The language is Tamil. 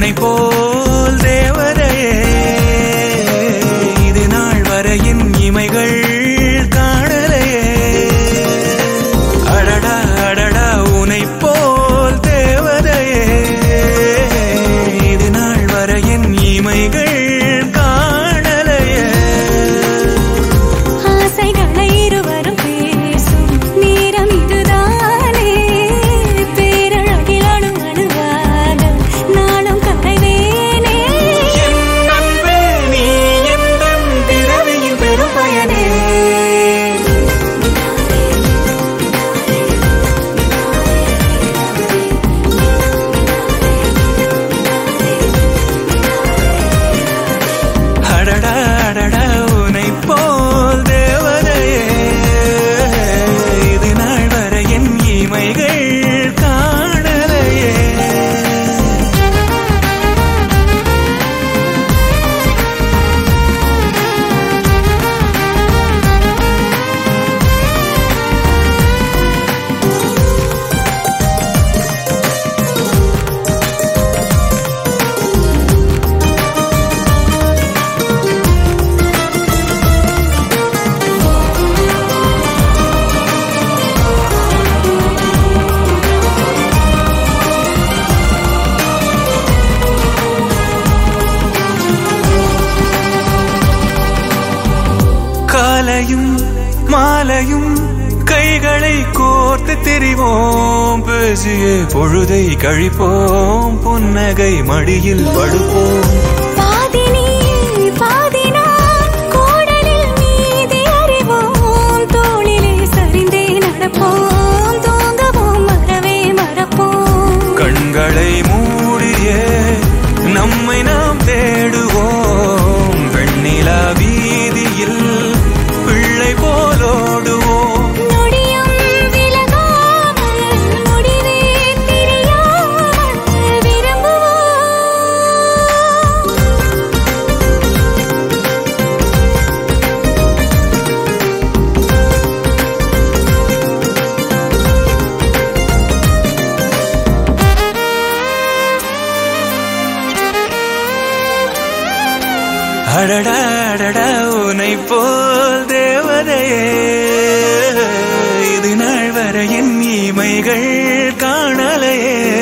உன்னை போல் தேவதையே இது நாள் வரையின் இமைகள் காணலையே அடடா அடடா உன்னை போல் தேவதையே இது நாள் வரையின் இமைகள் காணலையே ஆசைகளை இருவரும் பேசும் நேரம் இதுதானே பேரழகில் அணு அணுவாக நாளும் கரைவேனே என் அன்பே நீ எந்தன் பிறவியின் பெரும் பயனே அடடா அடடா உனை போல் தேவதையே இது நாள் வரை என் இமைகள் காணலையே காலையும் மாலையும் கைகளை கோர்த்து திரிவோம் பேசியே பொழுதை கழிப்போம் புன்னகை மடியில் படுப்போம் பாதி நீ பாதி நான் கூடலில் நீதி அறிவோம் தோளிலே சரிந்தே நடப்போம் தூங்கவும் மறவே மறப்போம் கண்களை மூடியே நம்மை நாம் தேடுவோம் வெண்ணிலா வீதியில் பிள்ளை போலோடுவோம் நொடியும் விலகாமல் முடிவே தெரியாமல் விரும்புவோம் அடடா அடடா உனை போல் தேவதையே இது நாள் வரையின் இமைகள் காணலையே